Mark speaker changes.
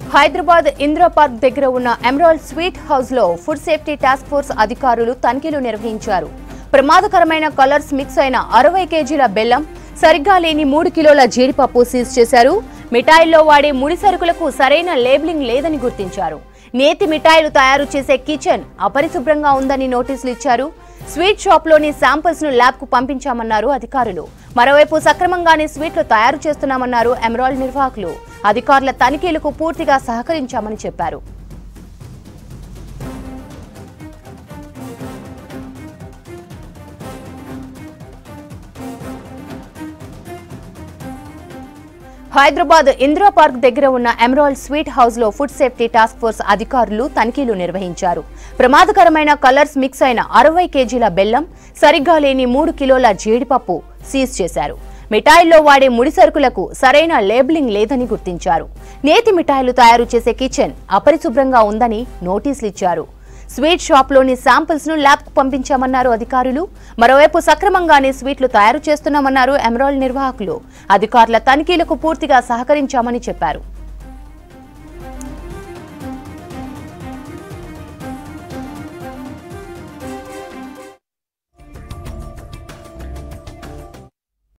Speaker 1: Hyderabad Indira park దగ్గర ఉన్న emerald sweet house లో ఫుడ్ సేఫ్టీ టాస్క్ ఫోర్స్ అధికారులు తనిఖీలు నిర్వహించారు ప్రమాదకరమైన కలర్స్ మిక్స్ అయిన అరవై కేజీల బెల్లం సరిగ్గా లేని మూడు కిలోల జీడిపప్పు సీజ్ చేశారు మిఠాయిల్లో వాడే ముడి సరుకులకు సరైన లేబులింగ్ లేదని గుర్తించారు నేతి మిఠాయిలు తయారు చేసే కిచెన్ అపరిశుభ్రంగా ఉందని నోటీసులు ఇచ్చారు స్వీట్ షాప్లోని శాంపిల్స్ ను ల్యాబ్ కు పంపించామన్నారు అధికారులు మరోవైపు సక్రమంగానే స్వీట్లు తయారు చేస్తున్నామన్నారు ఎమరాల్డ్ నిర్వాహకులు అధికారుల తనిఖీలకు పూర్తిగా సహకరించామని చెప్పారు హైదరాబాద్ ఇందిరా పార్క్ దగ్గర ఉన్న ఎమరాల్డ్ స్వీట్ హౌస్ లో ఫుడ్ సేఫ్టీ టాస్క్ ఫోర్స్ అధికారులు తనిఖీలు నిర్వహించారు ప్రమాదకరమైన కలర్స్ మిక్స్ అయిన అరవై కేజీల బెల్లం సరిగ్గా లేని మూడు కిలోల జీడిపప్పు సీజ్ చేశారు మిఠాయిల్లో వాడే ముడి సరుకులకు సరైన లేబులింగ్ లేదని గుర్తించారు నేతి మిఠాయిలు తయారు చేసే కిచెన్ అపరిశుభ్రంగా ఉందని నోటీసులు ఇచ్చారు స్వీట్ షాప్లోని శాంపిల్స్ ను ల్యాబ్ కు పంపించామన్నారు అధికారులు మరోవైపు సక్రమంగానే స్వీట్లు తయారు చేస్తున్నామన్నారు ఎమరాల్డ్ నిర్వాహకులు అధికారుల తనిఖీలకు పూర్తిగా సహకరించామని చెప్పారు